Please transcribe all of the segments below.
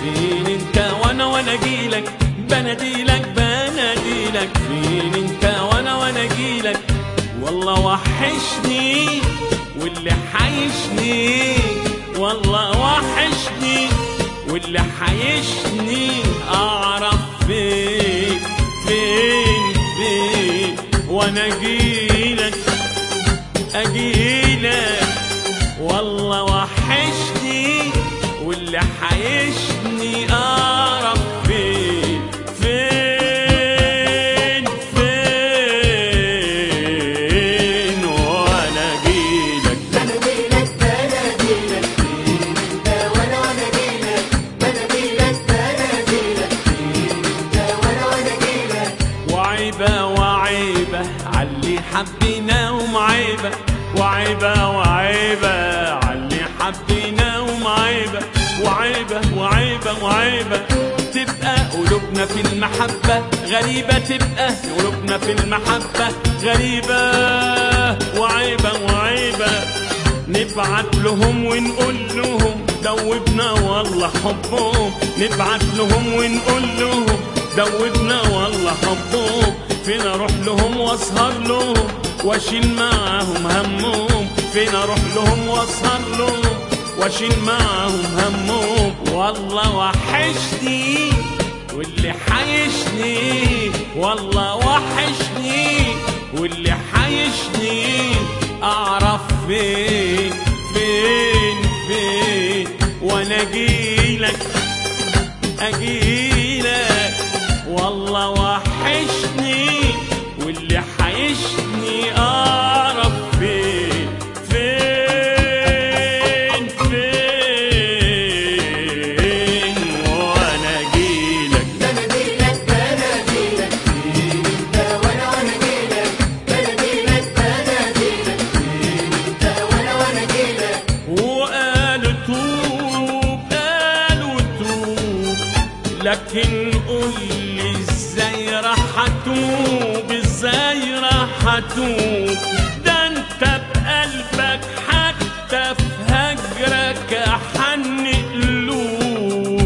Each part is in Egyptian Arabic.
فين انت وانا وانا اجيلك بناديلك بناديلك فين انت وانا وانا اجيلك والله وحشني واللي حيشني والله وحشني واللي حيشني اعرف فين فين فين وانا اجيلك اجيلك والله وحشني واللي حيشني اعرف فين فين فين وانا اجيلك بناديلك بناديلك فين انت وانا وانا اجيلك بناديلك بناديلك فين انت وانا وانا اجيلك وعيبة وعيبة علي حبينا ومعيبة وعيبة وعيبة علي حبينا ومعيبة وعيبة وعيبة وعيبة تبقى قلوبنا في المحبة غريبة تبقى قلوبنا في المحبة غريبة وعيبة وعيبة نبعت لهم ونقول لهم دوبنا والله حبهم نبعت لهم ونقول لهم دوبنا والله حبهم فين اروح لهم واسهر لهم واشيل معاهم همهم فين اروح لهم واسهر لهم واشيل معاهم همهم والله وحشني واللي حيشني والله وحشني واللي حيشني اعرف فين فين فين وانا اجيلك اجيلك والله وحشني واللي حيشني اعرف فين فين فين وانا اجيلك بناديلك بناديلك فين انت وانا وانا اجيلك بناديلك بناديلك فين انت وانا وانا اجيلك وقالوا توب قالوا توب لكن قول لي ازاي راح اتوب ازاي راح اتوب ده انت بقلبك حتى في هجرك حن قلوب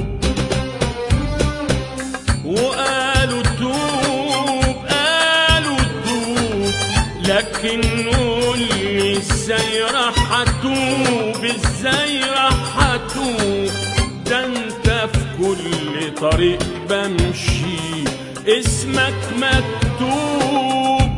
وقالوا توب قالوا توب لكن قول لي ازاي راح اتوب ازاي راح اتوب ده انت في كل طريق بمشي اسمك مكتوب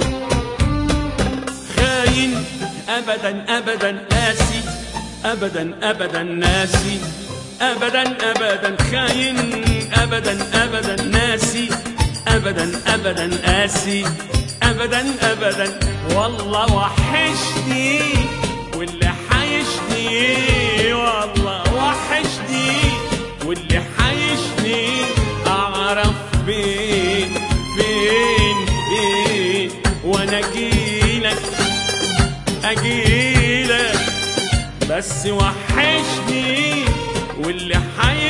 خاين ابدا ابدا قاسي ابدا ابدا ناسي ابدا ابدا خاين ابدا ابدا ناسي ابدا ابدا قاسي ابدا ابدا والله وحشني واللي حيشني والله وحشني واللي حيشني اعرف فين فين فين وانا اجيلك اجيلك بس وحشني واللي حي